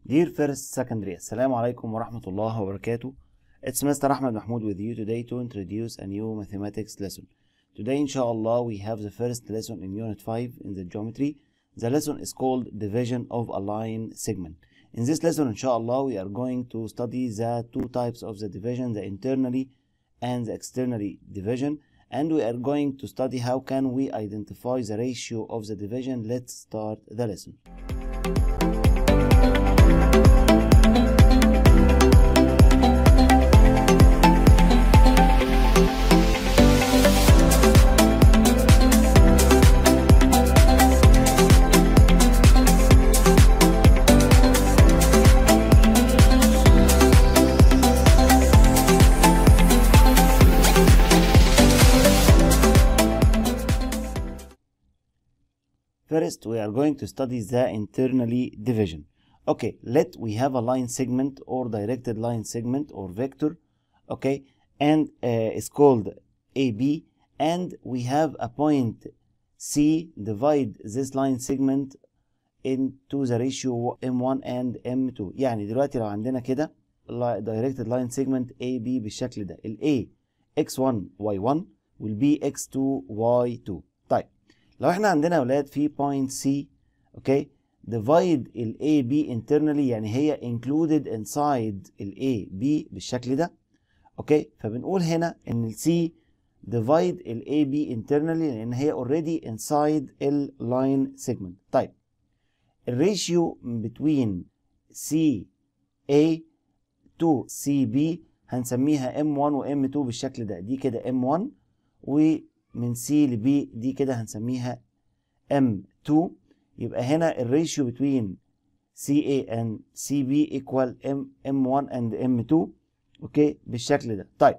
Dear First Secondary, Assalamu alaikum wa rahmatullahi wa barakatuh. It's Mr. Ahmed Mahmoud with you today to introduce a new mathematics lesson. Today, inshallah, we have the first lesson in Unit 5 in the geometry. The lesson is called Division of a Line Segment. In this lesson, inshallah, we are going to study the two types of the division, the internally and the externally division. And we are going to study how can we identify the ratio of the division. Let's start the lesson. First, we are going to study the internally division. Okay, let we have a line segment or directed line segment or vector, okay, and uh, it's called AB, and we have a point C, divide this line segment into the ratio M1 and M2 يعني دلوقتي لو عندنا كده directed line segment AB بالشكل ده ال A X1 Y1 وال B X2 Y2 طيب لو احنا عندنا اولاد في point C اوكي divide ال AB internally يعني هي included inside ال AB بالشكل ده اوكي فبنقول هنا ان ال C divide ال AB internally لان هي already inside ال line segment طيب الريشيو between CA to CB هنسميها M1 و M2 بالشكل ده دي كده M1 ومن C ل B دي كده هنسميها M2 يبقى هنا الريشيو between CA and CB equal M M1 and M2 اوكي بالشكل ده طيب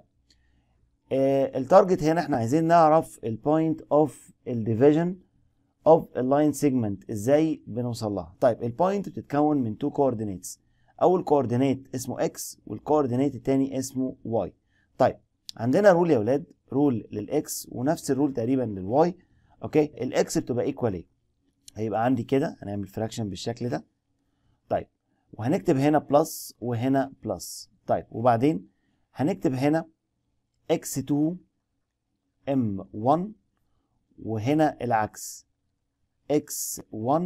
آه التارجت هنا احنا عايزين نعرف البوينت اوف الديفيجن اوف اللاين سيجمنت ازاي بنوصل لها طيب البوينت بتتكون من تو كوردينيتس اول كوردينيت اسمه x والكوردينيت الثاني اسمه y طيب عندنا رول يا اولاد رول للاكس ونفس الرول تقريبا للواي اوكي الاكس بتبقى ايكوال ايه هيبقى عندي كده هنعمل فراكشن بالشكل ده طيب وهنكتب هنا بلس وهنا بلس طيب وبعدين هنكتب هنا x2 m1 وهنا العكس x1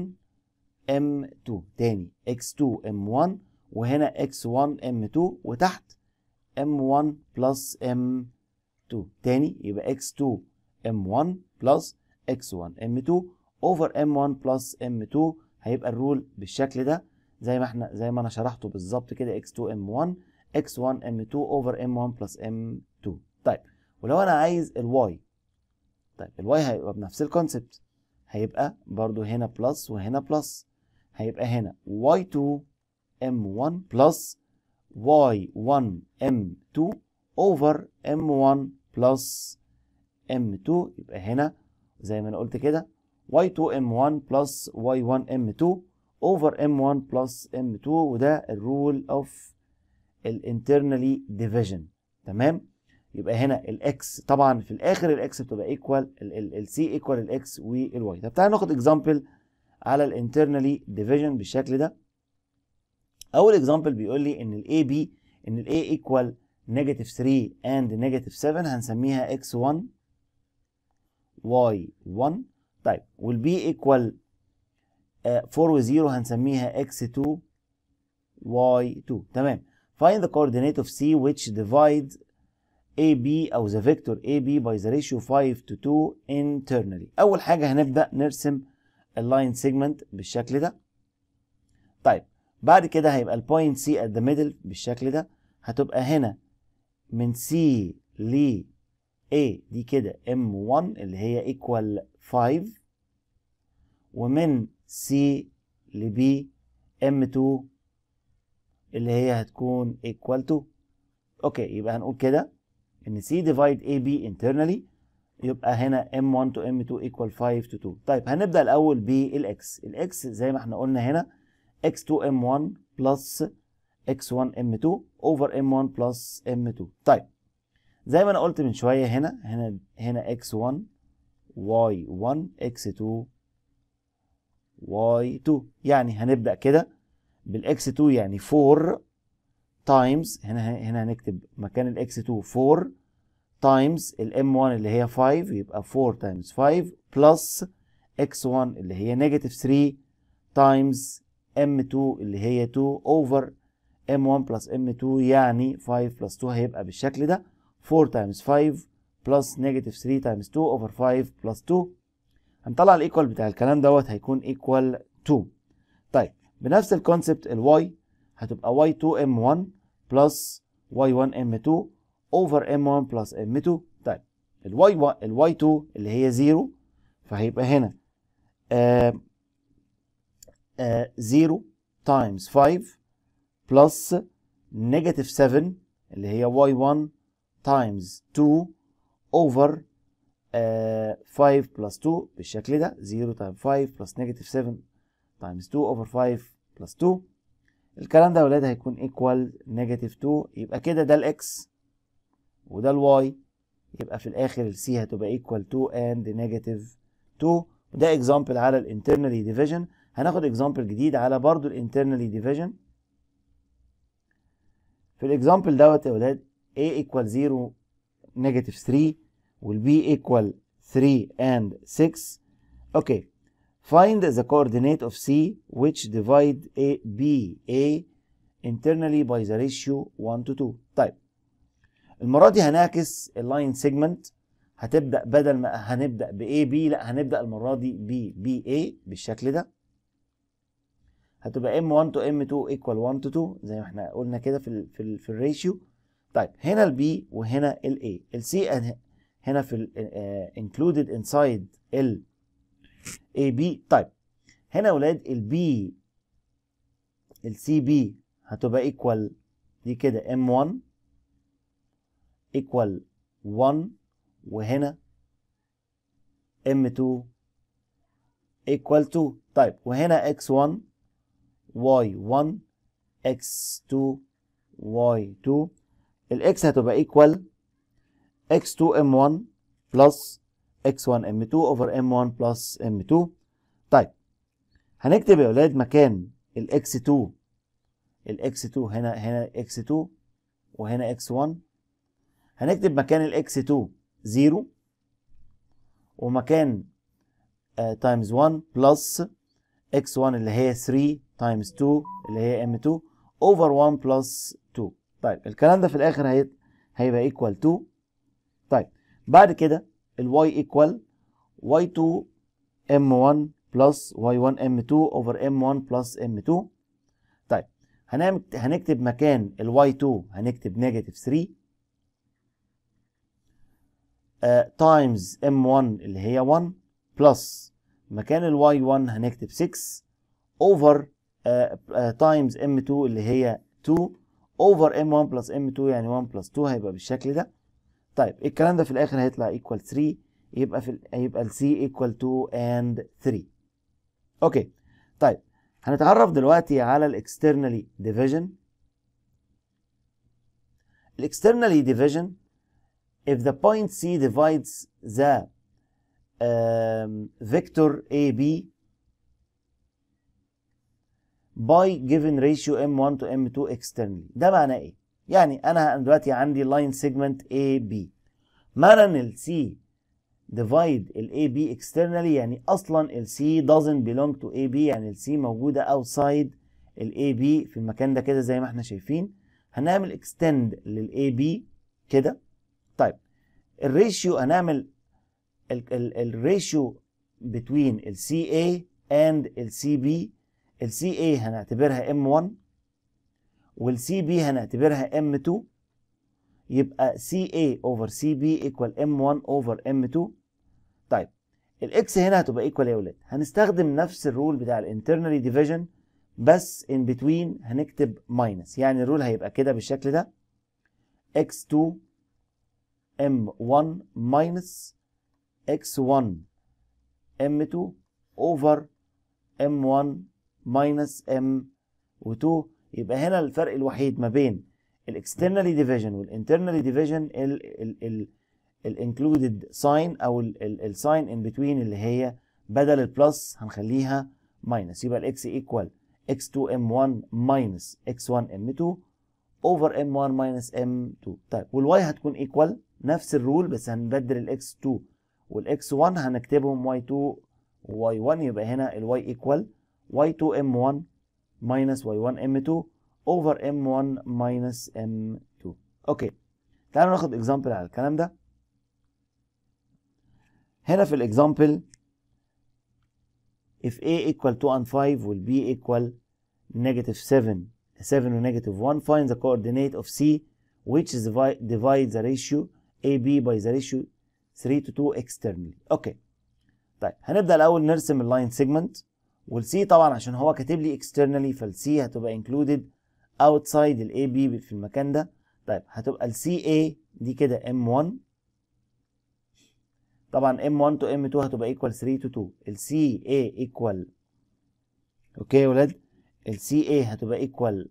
m2 تاني x2 m1 وهنا x1 m2 وتحت m1 بلس m2 تاني يبقى x2 m1 بلس x1 m2 over m1 بلس m2 هيبقى الرول بالشكل ده زي ما احنا زي ما انا شرحته بالظبط كده x2 m1 x1 m2 over m1 بلس m2 طيب ولو انا عايز الواي طيب الواي هيبقى بنفس الكونسبت هيبقى برضو هنا بلس وهنا بلس هيبقى هنا y2 m1 بلس y1 m2 over m1 بلس m2 يبقى هنا زي ما انا قلت كده y2 m1 بلس y1 m2 over m1 بلس m2 وده الرول اوف الانترنالي ديفيجن تمام يبقى هنا الاكس طبعا في الاخر الاكس بتبقى ايكوال السي ايكوال الاكس والواي طب تعالى ناخد اكزامبل على الانترنالي ديفيجن بالشكل ده اول اكزامبل بيقول لي ان الاي بي ان الاي ايكوال نيجاتيف 3 اند نيجاتيف 7 هنسميها اكس 1 واي 1 طيب والبي ايكوال 4 و 0 هنسميها اكس 2 واي 2 تمام find the coordinate of C which divides AB أو the vector AB by the ratio 5 to 2 internally أول حاجة هنبدأ نرسم اللاين سيجمنت بالشكل ده طيب بعد كده هيبقى البوينت C at the middle بالشكل ده هتبقى هنا من C ل A دي كده M1 اللي هي equal 5 ومن C ل B M2 اللي هي هتكون equal to اوكي يبقى هنقول كده ان C divide AB internally يبقى هنا M1 to M2 equal 5 to 2 طيب هنبدأ الأول بالإكس الإكس زي ما احنا قلنا هنا X2 M1 plus X1 M2 over M1 plus M2 طيب زي ما انا قلت من شوية هنا هنا هنا X1 Y1 X2 Y2 يعني هنبدأ كده بالاكس 2 يعني 4 تايمز هنا هنا هنكتب مكان الاكس 2 4 تايمز الام 1 اللي هي 5 يبقى 4 تايمز 5 بلس اكس 1 اللي هي نيجاتيف 3 تايمز ام 2 اللي هي 2 اوفر ام 1 بلس ام 2 يعني 5 بلس 2 هيبقى بالشكل ده 4 تايمز 5 بلس نيجاتيف 3 تايمز 2 اوفر 5 بلس 2 هنطلع الايكوال بتاع الكلام دوت هيكون ايكوال 2 طيب بنفس الكونسبت الواي هتبقى y2 m1 بلس y1 m2 over m1 بلس m2 طيب الواي الواي 2 اللي هي 0 فهيبقى هنا آه آه 0 تايمز 5 بلس نيجاتيف 7 اللي هي y1 تايمز 2 اوفر 5 بلس 2 بالشكل ده 0 تايمز 5 بلس نيجاتيف 7 تايمز 2 اوفر 5 بلس 2 الكلام ده يا ولاد هيكون ايكوال نيجاتيف 2 يبقى كده ده الاكس وده الواي يبقى في الاخر السي هتبقى ايكوال 2 اند نيجاتيف 2 وده اكزامبل على الانترنالي ديفيجن هناخد اكزامبل جديد على برضو الانترنالي ديفيجن في الاكزامبل دوت يا ولاد a ايكوال 0 نيجاتيف 3 والبي ايكوال 3 and 6 اوكي find the coordinate of c which divide a b a internally by the ratio 1 to 2 طيب المرة دي هنعكس اللاين سيجمنت هتبدأ بدل ما هنبدأ ب A B لا هنبدأ المرة دي ب B A بالشكل ده هتبقى M1 to M2 equal 1 to 2 زي ما احنا قلنا كده في ال في ال في الريشيو طيب هنا ال B وهنا ال A ال C هنا في ال uh, included inside ال A B طيب هنا يا ولاد ال B ال C B هتبقى equal دي كده M1 equal 1 وهنا M2 equal 2 طيب وهنا X1 Y1 X2 Y2 الإكس هتبقى equal X2 M1 plus X1 M2 over M1 plus M2 طيب هنكتب يا ولاد مكان ال X2 ال X2 هنا هنا X2 وهنا X1 هنكتب مكان الاكس 2 0 ومكان تايمز 1 بلس اكس 1 اللي هي 3 تايمز 2 اللي هي ام 2 اوفر 1 بلس 2 طيب الكلام ده في الاخر هي... هيبقى ايكوال 2 طيب بعد كده الواي ايكوال واي 2 ام 1 بلس واي 1 ام 2 اوفر ام 1 بلس ام 2 طيب هنعمل هنكتب مكان الواي 2 هنكتب نيجاتيف 3 تايمز uh, m1 اللي هي 1 بلس مكان ال y1 هنكتب 6 اوفر تايمز m2 اللي هي 2 اوفر m1 بلس m2 يعني 1 بلس 2 هيبقى بالشكل ده طيب الكلام ده في الاخر هيطلع ايكوال 3 يبقى في هيبقى ال c ايكوال 2 and 3 اوكي طيب هنتعرف دلوقتي على الاكسترنالي ديفيجن الاكسترنالي ديفيجن if the point C divides the um, vector AB by given ratio M1 to M2 externally ده معناه ايه؟ يعني انا دلوقتي عندي line segment AB معنى ان ال C divide ال AB externally يعني اصلا ال C doesn't belong to AB يعني ال C موجودة outside ال AB في المكان ده كده زي ما احنا شايفين هنعمل extend لل AB كده طيب الريشيو هنعمل الريشيو بين ال CA and ال CB ال CA هنعتبرها M1 وال CB هنعتبرها M2 يبقى CA over CB equal M1 over M2 طيب الاكس هنا هتبقى ايكوال يا ولاد هنستخدم نفس الرول بتاع الانترنالي ديفيجن بس in between هنكتب ماينس يعني الرول هيبقى كده بالشكل ده x2 m1 minus x1 m2 over m1 minus m2 يبقى هنا الفرق الوحيد ما بين الاكسترنالي ديفيجن والانترنالي ديفيجن الانكلودد ساين او الساين ان بتوين اللي هي بدل البلس هنخليها ماينس يبقى الاكس ايكوال x2 m1 minus x1 m2 over m1 minus m2 طيب والواي هتكون equal نفس الرول بس هنبدل الاكس 2 والاكس 1 هنكتبهم y2 وy 1 يبقى هنا الواي equal y2 m1 minus y1 m2 over m1 minus m2 اوكي تعالوا ناخد اكزامبل على الكلام ده هنا في الاكزامبل if a equal 2 and 5 will b equal negative 7 7 و negative 1 find the coordinate of c which is divide, divide the ratio AB by the ratio 3 to 2 externally اوكي طيب هنبدا الاول نرسم اللاين سيجمنت والسي طبعا عشان هو كاتب لي externally فالسي هتبقى included outside الاي بي في المكان ده طيب هتبقى السي اي دي كده M1 طبعا M1 to M2 هتبقى equal 3 to 2 السي اي equal اوكي يا ولاد السي اي هتبقى equal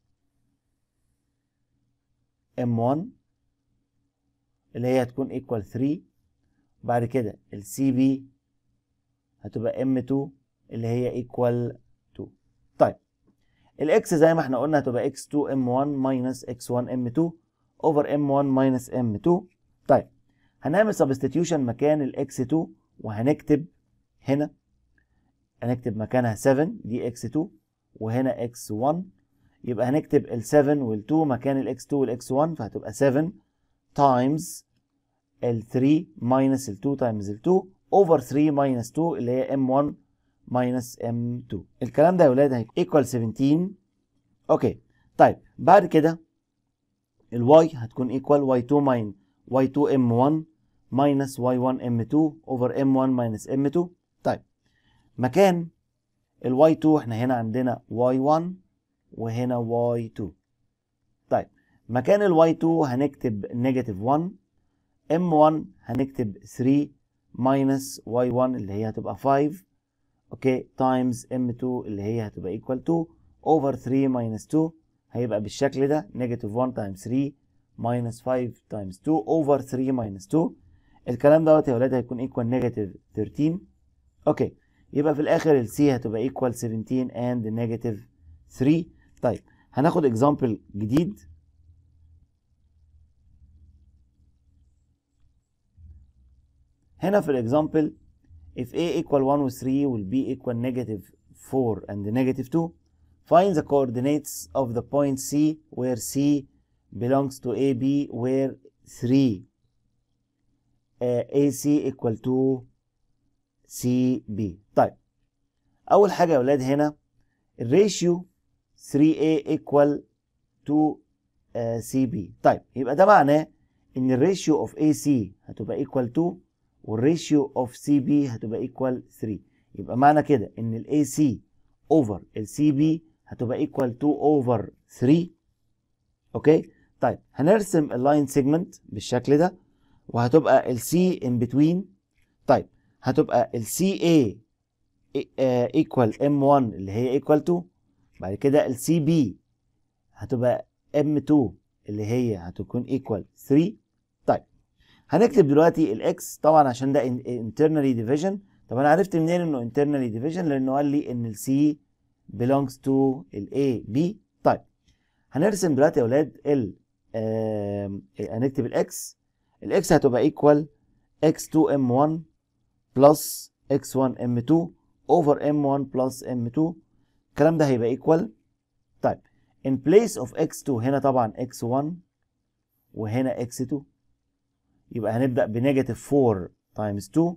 M1 اللي هي هتكون equal 3 بعد كده السي بي هتبقى M2 اللي هي equal 2 طيب الاكس زي ما احنا قلنا هتبقى x2 m1 minus x1 m2 over m1 minus m2 طيب هنعمل substitution مكان الاكس 2 وهنكتب هنا هنكتب مكانها 7 دي x2 وهنا x1 يبقى هنكتب ال 7 وال 2 مكان الاكس 2 والاكس 1 فهتبقى 7 times ال 3 minus ال 2 times ال 2 over 3 minus 2 اللي هي m1 minus m2 الكلام ده يا ولاد هيبقى equal 17 اوكي طيب بعد كده الواي هتكون equal y2 min y2 m1 minus y1 m2 over m1 minus m2 طيب مكان ال y2 احنا هنا عندنا y1 وهنا y2 طيب مكان ال y2 هنكتب نيجاتيف 1 m1 هنكتب 3 minus y1 اللي هي هتبقى 5 اوكي تايمز m2 اللي هي هتبقى equal 2 over 3 minus 2 هيبقى بالشكل ده نيجاتيف 1 times 3 minus 5 times 2 over 3 minus 2 الكلام دوت يا ولاد هيكون equal نيجاتيف 13 اوكي يبقى في الاخر ال C هتبقى equal 17 and نيجاتيف 3 طيب هناخد example جديد هنا في الاكزامبل if a equal 1 و 3 will b equal negative 4 and negative 2 find the coordinates of the point C where C belongs to AB where 3 uh, AC equal to CB طيب أول حاجة يا ولاد هنا الريشيو 3A equal to uh, CB طيب يبقى ده معناه إن الريشيو اوف AC هتبقى equal to والريشيو اوف سي بي هتبقى ايكوال 3 يبقى معنى كده ان الاي سي اوفر السي بي هتبقى ايكوال 2 اوفر 3 اوكي طيب هنرسم اللاين سيجمنت بالشكل ده وهتبقى السي ان بتوين طيب هتبقى السي اي ايكوال ام 1 اللي هي ايكوال 2 بعد كده السي بي هتبقى ام 2 اللي هي هتكون ايكوال 3 طيب هنكتب دلوقتي الاكس طبعا عشان ده internally division طب انا عرفت منين انه internally division لانه قال لي ان السي belongs to الاي بي طيب هنرسم دلوقتي يا اولاد ال آه هنكتب الاكس الاكس هتبقى equal x2 m1 plus x1 m2 over m1 plus m2 الكلام ده هيبقى equal طيب in place of x2 هنا طبعا x1 وهنا x2 يبقى هنبدأ بنيجاتيف 4 times 2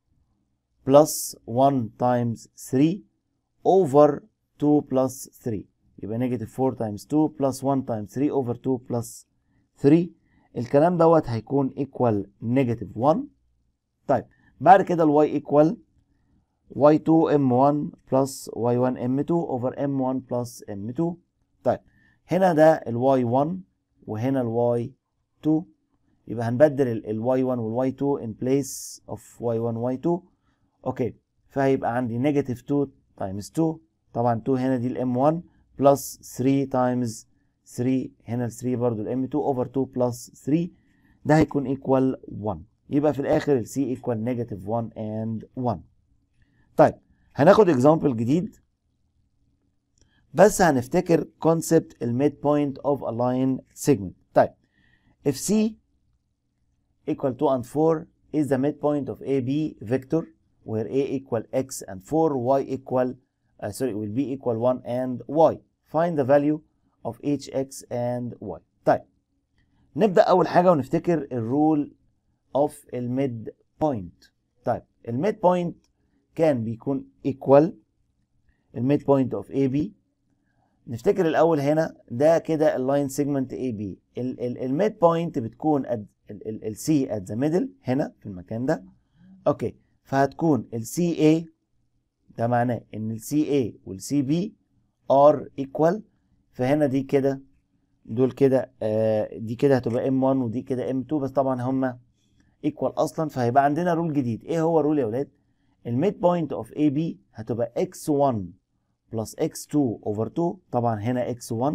plus 1 times 3 over 2 plus 3 يبقى نيجاتيف 4 times 2 plus 1 times 3 over 2 plus 3 الكلام دوت هيكون equal نيجاتيف 1 طيب بعد كده الواي equal y2 m1 plus y1 m2 over m1 plus m2 طيب هنا ده الواي 1 وهنا الواي 2 يبقى هنبدل ال y1 وال y2 in place of y1 y2 اوكي فهيبقى عندي نيجاتيف 2 times 2 طبعا 2 هنا دي ال m1 plus 3 times 3 هنا ال 3 برضو ال m2 over 2 plus 3 ده هيكون equal 1 يبقى في الاخر ال c equal negative 1 and 1 طيب هناخد example جديد بس هنفتكر concept الميد point of a line segment طيب if C equal 2 and 4 is the midpoint of AB vector where A equal X and 4 Y equal uh, sorry will be equal 1 and Y find the value of each X and Y طيب نبدأ أول حاجة ونفتكر الرول of الميد بوينت طيب الميد بوينت كان بيكون equal الميد بوينت اوف اي بي نفتكر الاول هنا ده كده اللاين سيجمنت اي بي الميد بوينت بتكون السي ات ذا ميدل هنا في المكان ده اوكي فهتكون السي اي ده معناه ان السي اي والسي بي ار ايكوال فهنا دي كده دول كده آه دي كده هتبقى ام 1 ودي كده ام 2 بس طبعا هما ايكوال اصلا فهيبقى عندنا رول جديد ايه هو الرول يا ولاد الميد بوينت اوف اي بي هتبقى اكس 1 بلس x2 over 2 طبعا هنا x1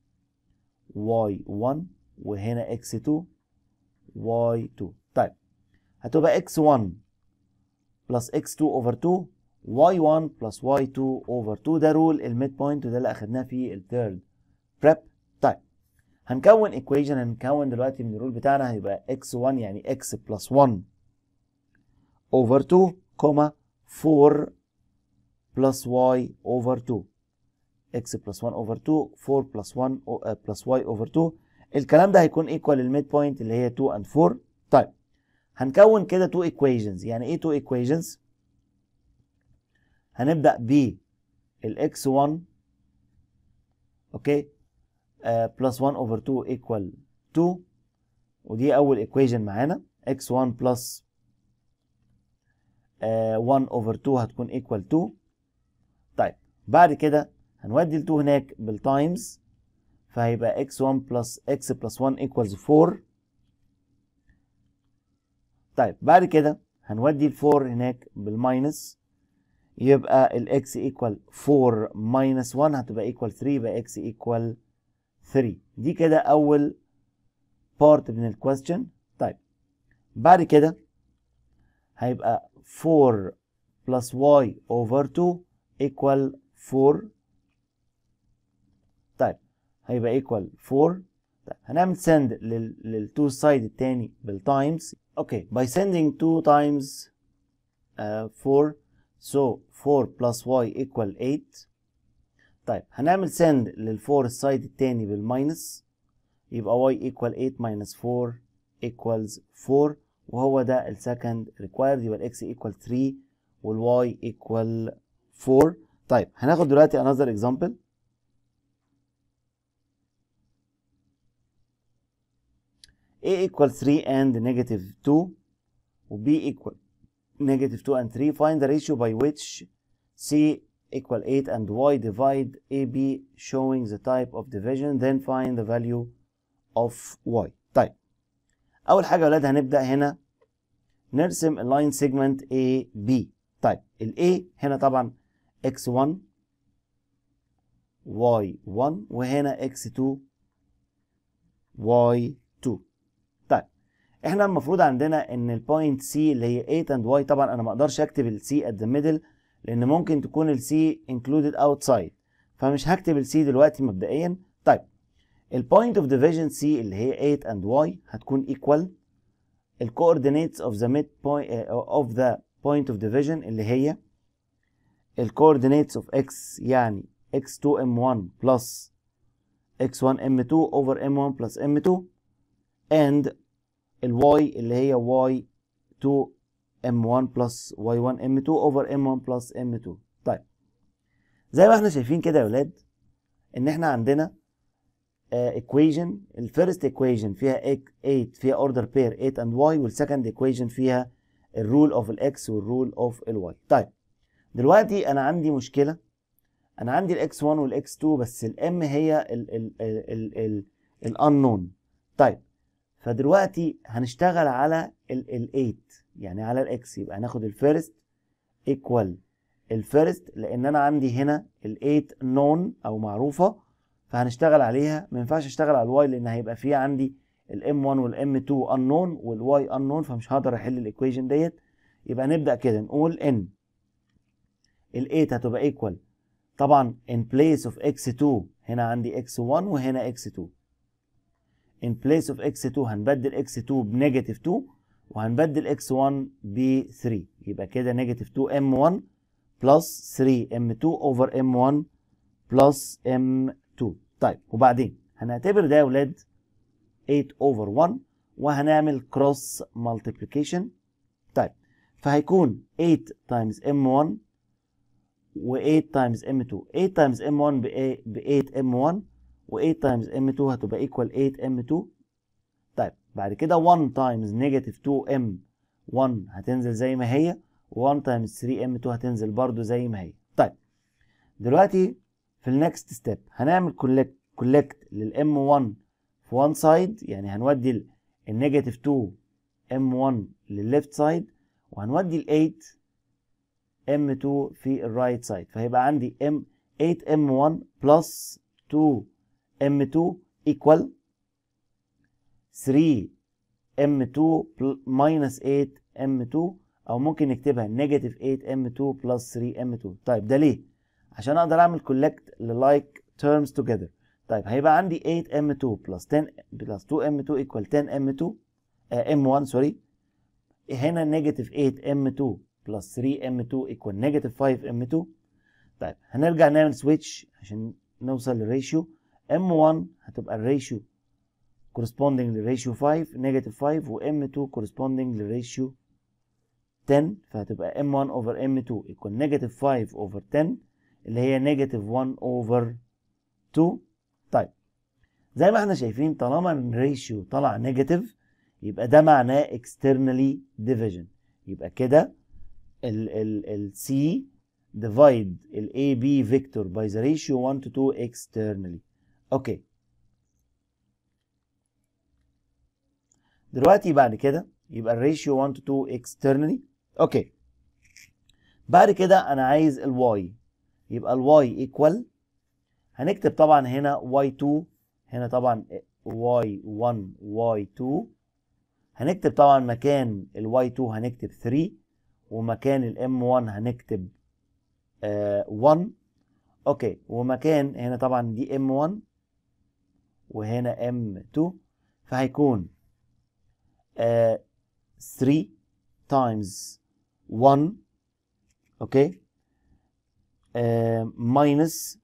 y1 وهنا x2 y2 طيب هتبقى x1 plus x2 over 2 y1 plus y2 over 2 ده رول الميد بوينت وده اللي اخدناه في الثيرد بريب طيب هنكون equation هنكون دلوقتي من الرول بتاعنا هيبقى x1 يعني x plus 1 over 2 كوما 4 plus y over 2 x plus 1 over 2 4 plus 1 uh, plus y over 2 الكلام ده هيكون equal للميد بوينت اللي هي 2 and 4 طيب هنكون كده 2 equations يعني ايه 2 equations هنبدأ ب ال x1 اوكي uh, plus 1 over 2 equal 2 ودي أول equation معانا x1 plus uh, 1 over 2 هتكون equal 2 طيب بعد كده هنودي ال 2 هناك بالتايمز فهيبقى x1 plus x plus 1 equals 4 طيب بعد كده هنودي ال 4 هناك بالماينس يبقى ال x equal 4 minus 1 هتبقى equal 3 يبقى x equal 3 دي كده أول part من ال question طيب بعد كده هيبقى 4 plus y over 2 equal 4 طيب هيبقى equal 4 طيب هنعمل send لل للتو سايد التاني بالتايمز اوكي by sending 2 times uh, 4 so 4 plus y equal 8 طيب هنعمل send لل4 السايد التاني بالماينس يبقى y equal 8 minus 4 equals 4 وهو ده السكند required يبقى x equal 3 والy equal 4 طيب هناخد دلوقتي another example a equal 3 and negative 2 و b equal negative 2 and 3 find the ratio by which c equal 8 and y divide ab showing the type of division then find the value of y طيب اول حاجه يا ولاد هنبدا هنا نرسم اللاين سيجمنت A B طيب ال A هنا طبعا x1 y1 وهنا x2 y2 طيب احنا المفروض عندنا ان البوينت C اللي هي 8 and y طبعا انا ما اقدرش اكتب ال C at the middle لان ممكن تكون ال C included outside فمش هكتب ال C دلوقتي مبدئيا طيب البوينت اوف ديفيجن C اللي هي 8 and y هتكون equal ال coordinates of the midpoint uh, of the point of division اللي هي ال coordinates of x يعني x2 m1 plus x1 m2 over m1 plus m2 and ال y اللي هي y2 m1 plus y1 m2 over m1 plus m2 طيب زي ما احنا شايفين كده يا ولاد ان احنا عندنا equation الفيرست equation فيها 8 فيها order pair 8 and y والسكند equation فيها الرول اوف الاكس والرول اوف الواي طيب دلوقتي انا عندي مشكله انا عندي الاكس 1 والاكس 2 بس الام هي الانون طيب فدلوقتي هنشتغل على ال 8 يعني على الاكس يبقى هناخد الفيرست ايكوال الفيرست لان انا عندي هنا ال 8 نون او معروفه فهنشتغل عليها ما ينفعش اشتغل على الواي لان هيبقى في عندي الام 1 والام 2 unknown والواي unknown فمش هقدر احل الايكويشن ديت يبقى نبدا كده نقول ان ال 8 هتبقى ايكوال طبعا in place of x2 هنا عندي x1 وهنا x2 in place of x2 هنبدل x2 بنيجاتيف 2 وهنبدل x1 ب 3 يبقى كده نيجاتيف 2 m1 بلس 3 m2 over m1 بلس m2 طيب وبعدين هنعتبر ده يا ولاد 8 over 1 وهنعمل كروس مالتيبليكيشن طيب فهيكون 8 times m1 و8 times m2 8 times m1 ب 8 m1 و8 times m2 هتبقى equal 8 m2 طيب بعد كده 1 times negative 2 m1 هتنزل زي ما هي و1 times 3 m2 هتنزل برضو زي ما هي طيب دلوقتي في النكست ستيب هنعمل كولكت كولكت للام 1 في 1 سايد يعني هنودي النيجاتيف 2 ام 1 للليفت سايد وهنودي ال 8 ام 2 في الرايت سايد فهيبقى عندي ام 8 ام 1 بلس 2 ام 2 equal 3 ام 2 minus 8 ام 2 او ممكن نكتبها نيجاتيف 8 ام 2 بلس 3 ام 2 طيب ده ليه عشان اقدر اعمل كولكت للايك terms together طيب هيبقى عندي 8 ام 2 بلس 10 بلس 2 ام 2 equal 10 ام 2 ام 1 سوري هنا نيجاتيف 8 ام 2 بلس 3 ام 2 equal نيجاتيف 5 ام 2 طيب هنرجع نعمل سويتش عشان نوصل للريشيو ام 1 هتبقى الريشيو corresponding للريشيو 5 نيجاتيف 5 و ام 2 corresponding للريشيو 10 فهتبقى m1 over m2 equal نيجاتيف 5 over 10 اللي هي نيجاتيف 1 over 2 طيب زي ما احنا شايفين طالما الريشيو طلع نيجاتيف يبقى ده معناه externally division يبقى كده ال ال ال C divide ال AB vector by the ratio 1 to 2 externally اوكي دلوقتي بعد كده يبقى الريشيو 1 to 2 externally اوكي بعد كده انا عايز الواي يبقى الواي ايكوال هنكتب طبعا هنا y2 هنا طبعا y1 y2 هنكتب طبعا مكان ال y2 هنكتب 3 ومكان ال m1 هنكتب آه 1 اوكي ومكان هنا طبعا دي m1 وهنا m2 فهيكون آه 3 times 1 اوكي آه minus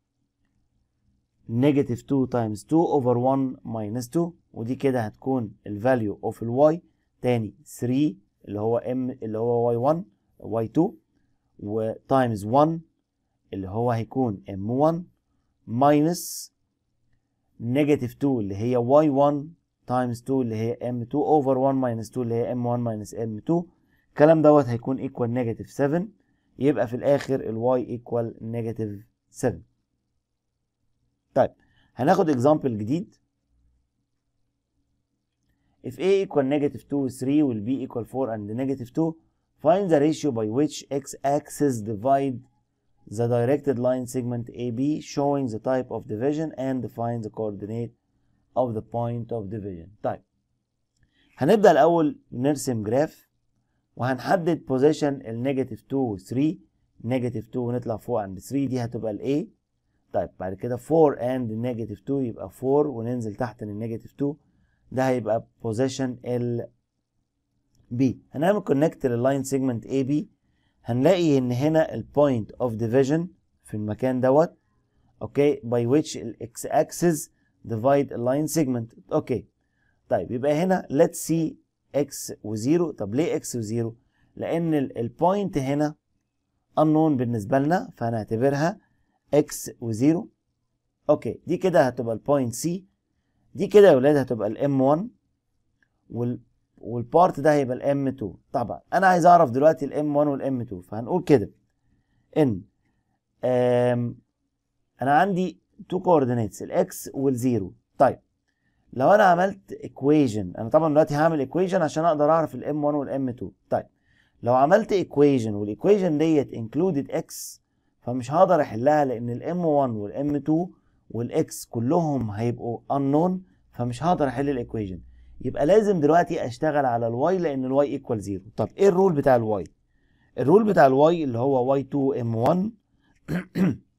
negative 2 times 2 over 1 minus 2 ودي كده هتكون ال value of ال y تاني 3 اللي هو m اللي هو y1 y2 و times 1 اللي هو هيكون m1 minus negative 2 اللي هي y1 times 2 اللي هي m2 over 1 minus 2 اللي هي m1 minus m2 الكلام دوت هيكون equal negative 7 يبقى في الاخر ال y equal negative 7 طيب هناخد example جديد if a equal negative 2 3 will b equal 4 and negative 2 find the ratio by which x-axis divide the directed line segment AB showing the type of division and define the coordinate of the point of division طيب هنبدأ الأول نرسم جراف وهنحدد position النيجاتيف 2 و 3 نيجاتيف 2 ونطلع فوق عند 3 دي هتبقى ال A طيب بعد كده 4 and نيجاتيف 2 يبقى 4 وننزل تحت للنيجاتيف 2 ده هيبقى position ال B هنعمل كونكت لللاين سيجمنت اي بي هنلاقي ان هنا البوينت اوف ديفيجن في المكان دوت اوكي باي which الاكس اكسس ديفايد اللاين سيجمنت اوكي طيب يبقى هنا let's see x و0 طب ليه x و0 لان البوينت هنا unknown بالنسبه لنا فهنعتبرها x و0 اوكي دي كده هتبقى البوينت c دي كده يا ولاد هتبقى الام 1 وال والبارت ده هيبقى الام 2 طبعا انا عايز اعرف دلوقتي الام 1 والام 2 فهنقول كده ان انا عندي تو كوردينيتس الاكس والزيرو طيب لو انا عملت ايكويجن انا طبعا دلوقتي هعمل ايكويجن عشان اقدر اعرف الام 1 والام 2 طيب لو عملت ايكويجن والايكويجن ديت انكلودد اكس فمش هقدر احلها لان الام 1 والام 2 والاكس كلهم هيبقوا unknown فمش هقدر احل الايكويجن يبقى لازم دلوقتي اشتغل على الواي لان الواي ايكوال زيرو طب ايه الرول بتاع الواي الرول بتاع الواي اللي هو y2 m1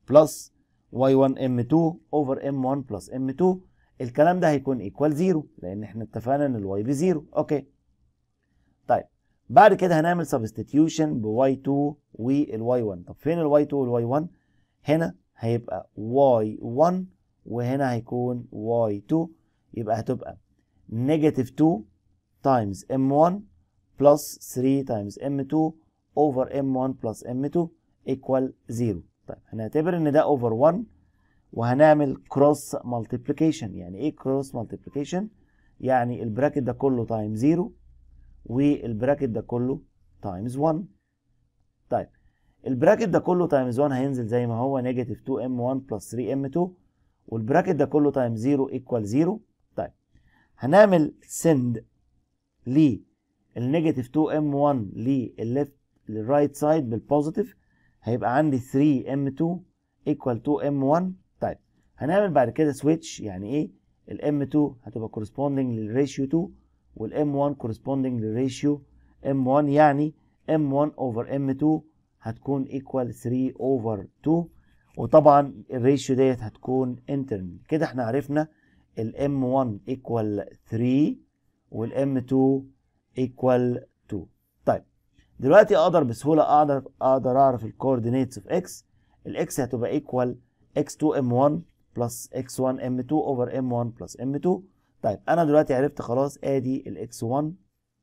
plus y1 m2 over m1 plus m2 الكلام ده هيكون ايكوال 0 لان احنا اتفقنا ان الواي بزيرو اوكي طيب بعد كده هنعمل سبستيتيوشن ب y2 وال y1 طب فين ال y2 وال y1 هنا هيبقى y1 وهنا هيكون y2 يبقى هتبقى negative 2 times m1 plus 3 times m2 over m1 plus m2 equal 0 طيب هنعتبر ان ده over 1 وهنعمل cross multiplication يعني ايه cross multiplication يعني البراكت ده كله times 0 والبراكت ده كله times 1 طيب البراكت ده كله times 1 هينزل زي ما هو negative 2m1 plus 3m2 والبراكت ده كله times 0 equal 0 طيب هنعمل send للنيجاتيف 2m1 للليفت للرايت سايد بالبوزيتيف هيبقى عندي 3m2 equal 2m1 طيب هنعمل بعد كده سويتش يعني ايه الام 2 هتبقى corresponding للريشيو 2 والام 1 corresponding للريشيو ام 1 يعني ام 1 اوفر ام 2 هتكون equal 3 اوفر 2 وطبعا الريشيو ديت هتكون internal كده احنا عرفنا الام 1 equal 3 والام 2 equal 2 طيب دلوقتي اقدر بسهوله اقدر اقدر اعرف الكوردينيتس اوف اكس الاكس هتبقى equal x2 m1 plus x1 m2 over m1 plus m2 طيب انا دلوقتي عرفت خلاص ادي الاكس 1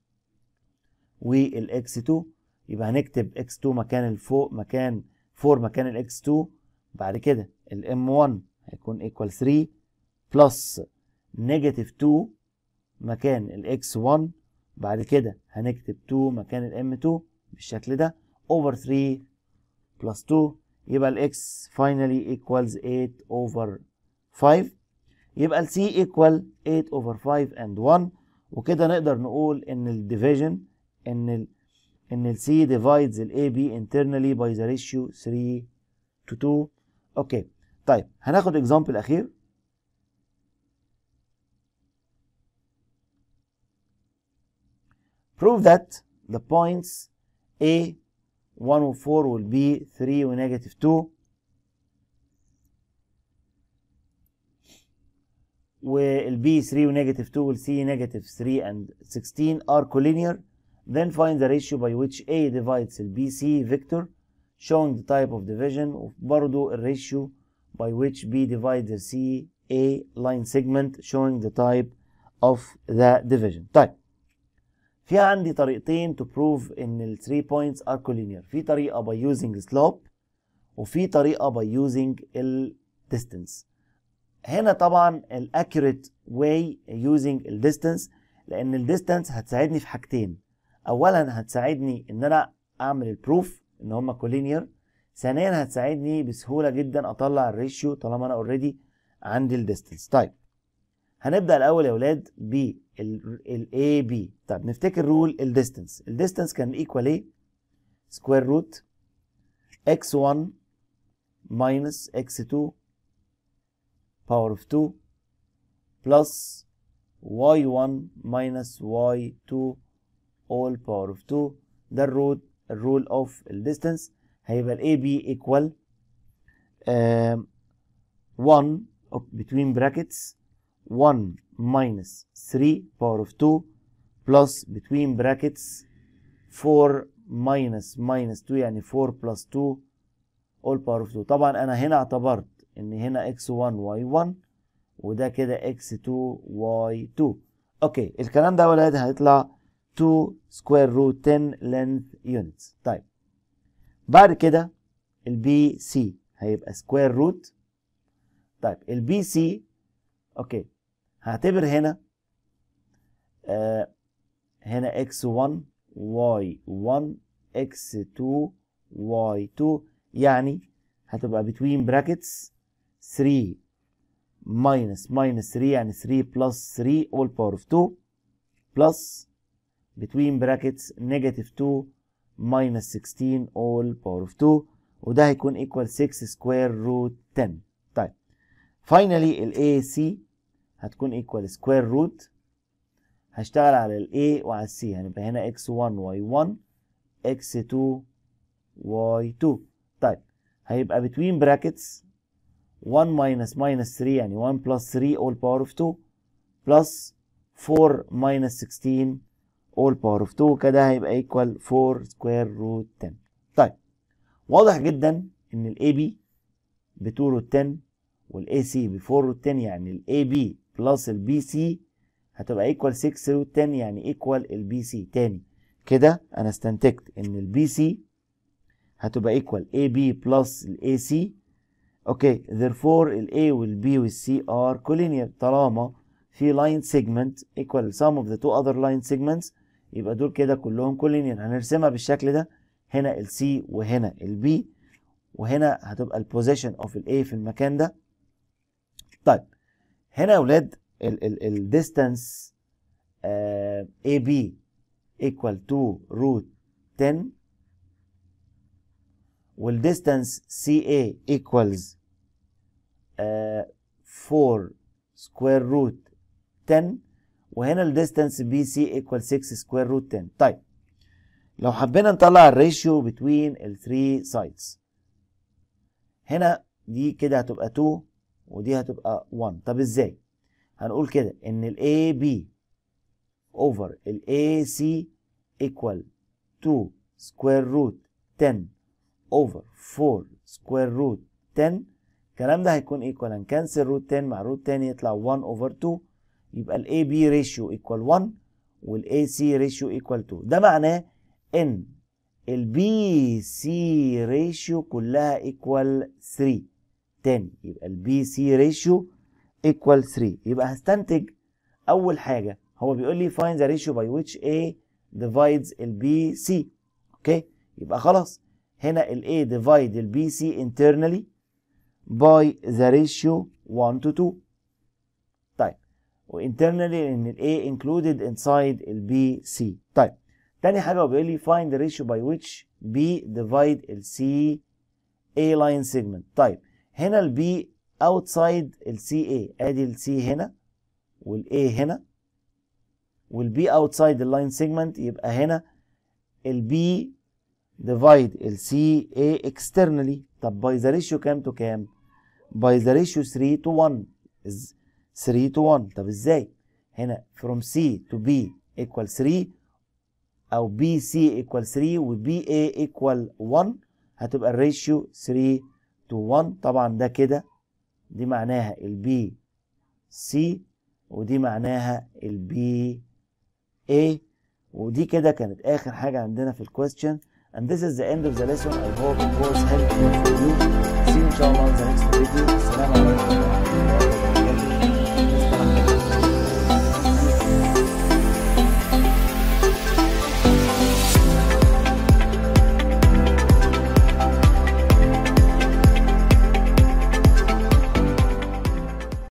والاكس 2 يبقى هنكتب x2 مكان الفوق مكان 4 مكان الاكس 2 بعد كده الام 1 هيكون equal 3 بلس نيجاتيف 2 مكان الاكس 1 بعد كده هنكتب 2 مكان الام 2 بالشكل ده over 3 plus 2 يبقى الاكس finally equals 8 over 5 يبقى السي equal 8 over 5 and 1 وكده نقدر نقول ان الديفيجن ان ال ان السي divides الاي بي internally by the ratio 3 to 2 اوكي طيب هناخد اكزامبل اخير prove that the points A 1 و 4 will be 3 و negative 2 وال B 3 و negative 2 وال C negative 3 and 16 are collinear then find the ratio by which A divides ال BC vector showing the type of division وبرضو الريشيو by which B divides the C A line segment showing the type of the division طيب في عندي طريقتين to prove ان ال 3 points are collinear في طريقة by using slope وفي طريقة by using ال distance هنا طبعا ال accurate way using ال distance لان ال distance هتساعدني في حاجتين اولا هتساعدني ان انا اعمل البروف ان هما collinear ثانيا هتساعدني بسهولة جدا اطلع الريشيو طالما انا اوريدي عندي ال distance طيب هنبدأ الأول يا ولاد بال A B طب نفتكر رول الديستنس الديستنس كان ايكوال ايه؟ سكوير روت x1 minus x2 power of 2 plus y1 minus y2 all power of 2 ده الرول الرول اوف الديستنس هيبقى ال AB equal um, 1 between brackets 1 minus 3 power of 2 plus between brackets 4 minus minus 2 يعني 4 plus 2 all power of 2 طبعا انا هنا اعتبرت ان هنا x1 y1 وده كده x2 y2 اوكي الكلام ده يا ولاد هيطلع 2 square root 10 length units طيب بعد كده البي سي هيبقى square root طيب البي سي اوكي هعتبر هنا آه هنا x1 y1 x2 y2 يعني هتبقى between brackets 3 minus minus 3 يعني 3 plus 3 all power of 2 plus between brackets negative 2 minus 16 all power of 2 وده هيكون equal 6 square root 10 طيب finally ال AC هتكون equal square root هشتغل على ال A وعلى ال C هنبقى هنا x1 y1 x2 y2 طيب هيبقى between brackets 1 minus minus 3 يعني 1 plus 3 all power of 2 plus 4 minus 16 all power of 2 كده هيبقى equal 4 square root 10 طيب واضح جدا ان ال AB ب 2 root 10 وال AC ب 4 root 10 يعني ال AB plus ال BC هتبقى equal 6 root 10 يعني equal ال BC تاني كده انا استنتجت ان ال BC هتبقى equal AB plus ال AC اوكي therefore ال A وال B وال C are collinear طالما في line segment equal sum of the two other line segments يبقى دول كده كلهم collinear هنرسمها بالشكل ده هنا ال C وهنا ال B وهنا هتبقى ال position of ال A في المكان ده طيب هنا يا اولاد ال ال ال distance uh, AB equal to root 10 والديستانس CA equals uh, 4 square root 10 وهنا الديستانس BC equals 6 square root 10 طيب لو حبينا نطلع الريشيو between ال 3 sides هنا دي كده هتبقى 2 ودي هتبقى 1 طب ازاي هنقول كده ان ال AB over ال AC equal 2 square root 10 over 4 square root 10 الكلام ده هيكون ايكوال هنكنسل روت 10 مع روت 10 يطلع 1 over 2 يبقى ال AB ratio equal 1 وال AC ratio equal 2 ده معناه ان ال BC ratio كلها equal 3 تاني يبقى ال BC ratio equal 3 يبقى هستنتج اول حاجه هو بيقول لي find the ratio by which A divides ال BC اوكي يبقى خلاص هنا ال A divide ال BC internally by the ratio 1 to 2 طيب وinternally ان ال A included inside ال BC طيب تاني حاجة هو بيقول لي find the ratio by which B divide ال C A line segment طيب هنا ال B outside ال CA ادي ال C هنا وال A هنا وال B outside ال line segment يبقى هنا ال B divide ال CA externally طب by the ratio كام to كام؟ by the ratio 3 to 1 is 3 to 1 طب ازاي؟ هنا from C to B equal 3 او BC equal 3 و BA equal 1 هتبقى الريشيو 3 to 1 طبعا ده كده دي معناها ال BC ودي معناها ال BA ودي كده كانت اخر حاجة عندنا في الكويستشن and this is the end of the lesson I hope it was helpful for you see you ان شاء الله in the next video السلام عليكم ورحمة الله وبركاته